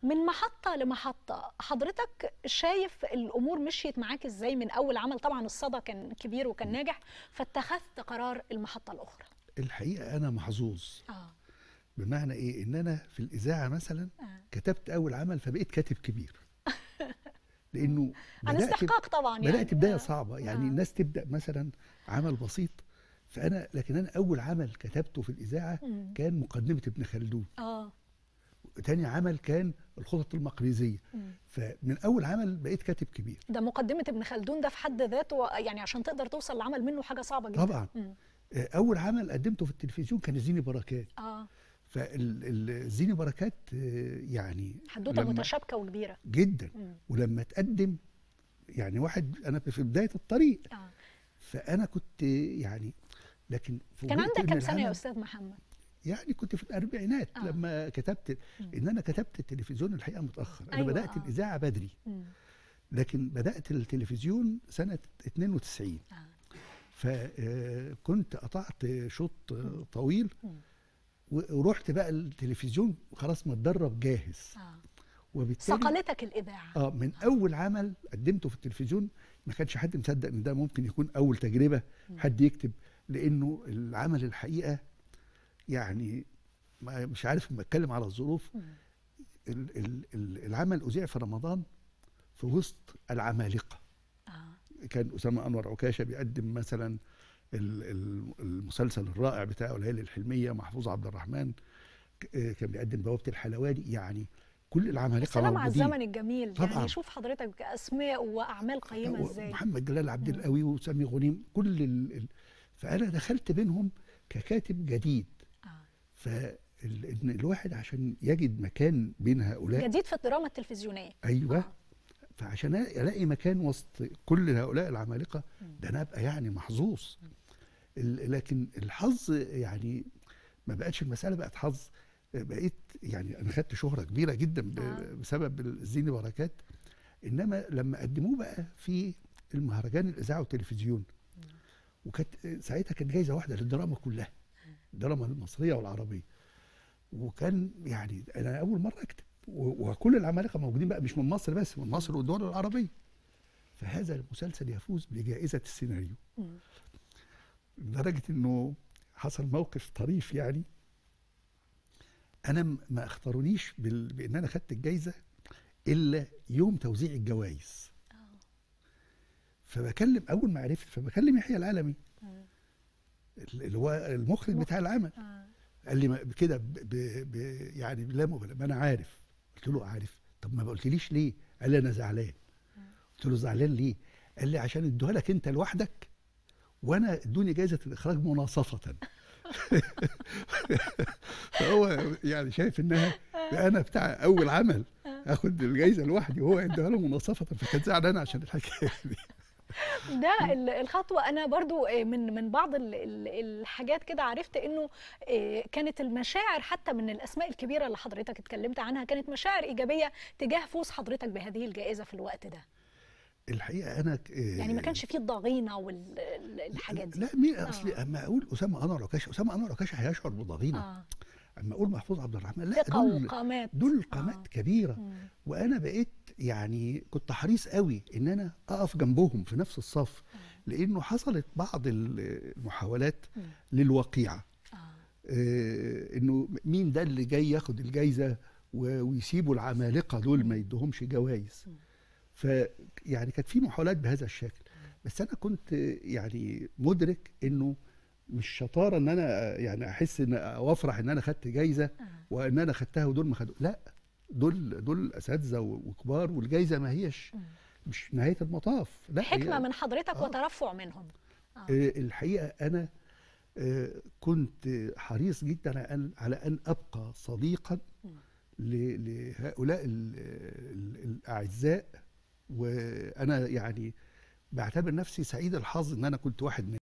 من محطة لمحطة حضرتك شايف الأمور مشيت معاك إزاي من أول عمل طبعا الصدى كان كبير وكان ناجح فاتخذت قرار المحطة الأخرى الحقيقه انا محظوظ آه. بمعنى ايه ان انا في الاذاعه مثلا آه. كتبت اول عمل فبقيت كاتب كبير لانه عن بدات استحقاق طبعا يعني بدات بدايه آه. صعبه يعني آه. الناس تبدا مثلا عمل بسيط فانا لكن انا اول عمل كتبته في الاذاعه مم. كان مقدمه ابن خلدون اه تاني عمل كان الخطط المقريزيه مم. فمن اول عمل بقيت كاتب كبير ده مقدمة ابن خلدون ده في حد ذاته يعني عشان تقدر توصل لعمل منه حاجة صعبة جدا طبعا مم. آه، اول عمل قدمته في التلفزيون كان زيني بركات اه فالزيني بركات آه، يعني حدوتة لما- متشابكة وكبيرة جدا مم. ولما تقدم يعني واحد انا في بدايه الطريق آه. فانا كنت يعني لكن كان فوجئت عندك إن كام سنة يا العمل- أستاذ محمد؟ يعني كنت في الاربعينات آه. لما كتبت مم. ان انا كتبت التلفزيون الحقيقه متاخر انا أيوة، بدات آه. الاذاعه بدري مم. لكن بدات التلفزيون سنه 92 آه. فكنت قطعت شوط آه، طويل مم. و- ورحت بقى التلفزيون خلاص متدرب جاهز آه. وبالتالي صقلتك الإذاعة اه من اول عمل قدمته في التلفزيون ما كانش حد مصدق ان ده ممكن يكون اول تجربه حد يكتب لانه العمل الحقيقه يعني ما مش عارف لما اتكلم على الظروف مم. ال- ال- ال- العمل اذيع في رمضان في وسط العمالقه آه. كان اسامه انور عكاشه بيقدم مثلا ال- ال- المسلسل الرائع بتاعه ليالي الحلميه محفوظ عبد الرحمن ك- آه، كان بيقدم بوابه الحلواني يعني كل العمالقه السلام على موجودين الزمن الجميل طبعاً. يعني شوف حضرتك أسماء وأعمال قيمة إزاي محمد جلال عبد مم. القوي وسامي غنيم كل ال... ال... فانا دخلت بينهم ككاتب جديد آه. فان الواحد عشان يجد مكان بين هؤلاء جديد في الدراما التلفزيونية ايوه آه. فعشان الاقي مكان وسط كل هؤلاء العمالقه مم. ده انا ابقى يعني محظوظ ال- لكن الحظ يعني ما بقتش المساله بقت حظ بقيت يعني انا خدت شهره كبيره جدا ب- آه. بسبب الزيني بركات انما لما قدموه بقى في المهرجان الاذاعه والتلفزيون وكانت ساعتها كانت جايزه واحده للدراما كلها الدراما المصريه والعربيه وكان يعني انا اول مره اكتب و- وكل العمالقه موجودين بقى مش من مصر بس من مصر والدول العربيه فهذا المسلسل يفوز بجائزه السيناريو مم. لدرجه انه حصل موقف طريف يعني انا م- ما اختارونيش بال... بان انا خدت الجائزه الا يوم توزيع الجوائز آه. فبكلم اول ما عرفت فبكلم يحيى العالمي مم. اللي هو المخرج بتاع العمل آه. قال لي ما- كده ب... ب... ب... يعني لا مبالغه ما انا عارف قلت له عارف طب ما قلتليش ليه قال لي انا زعلان قلت له زعلان ليه قال لي عشان ادوها لك انت لوحدك وانا ادوني جائزه الاخراج مناصفه فهو يعني شايف انها انا بتاع اول عمل اخد الجائزه لوحدي وهو يديها له مناصفه فكان زعلان عشان الحكايه دي ده ال- الخطوة أنا برضو آه، من من بعض ال- ال- الحاجات كده عرفت إنه آه، كانت المشاعر حتى من الأسماء الكبيرة اللي حضرتك اتكلمت عنها كانت مشاعر إيجابية تجاه فوز حضرتك بهذه الجائزة في الوقت ده الحقيقه انا ك- يعني ما كانش فيه الضغينة والحاجات دي لا مين آه. اصلي اما اقول اسامه انور عكاشه اسامه انور عكاشه هيشعر بضغينه آه. اما اقول محفوظ عبد الرحمن لا ثقة دول وقامات دول قامات آه. كبيره مم. وانا بقيت يعني كنت حريص قوي ان انا اقف جنبهم في نفس الصف لانه حصلت بعض المحاولات مم. للوقيعه آه. آه، انه مين ده اللي جاي ياخد الجايزه و- ويسيبوا العمالقه دول ما يدوهمش جوائز ف يعني كانت في محاولات بهذا الشكل بس انا كنت يعني مدرك انه مش شطاره ان انا يعني احس ان او افرح ان انا خدت جايزه وان انا خدتها ودول ما خدوا لا دول دول اساتذه و- وكبار والجايزه ما هيش مش نهايه المطاف لا حكمة هي- من حضرتك آه. وترفع منهم آه. آه، الحقيقه انا آه، كنت حريص جدا على ان على ان ابقى صديقا ل- لهؤلاء ال- ال- الاعزاء وانا يعني بعتبر نفسي سعيد الحظ ان انا كنت واحد من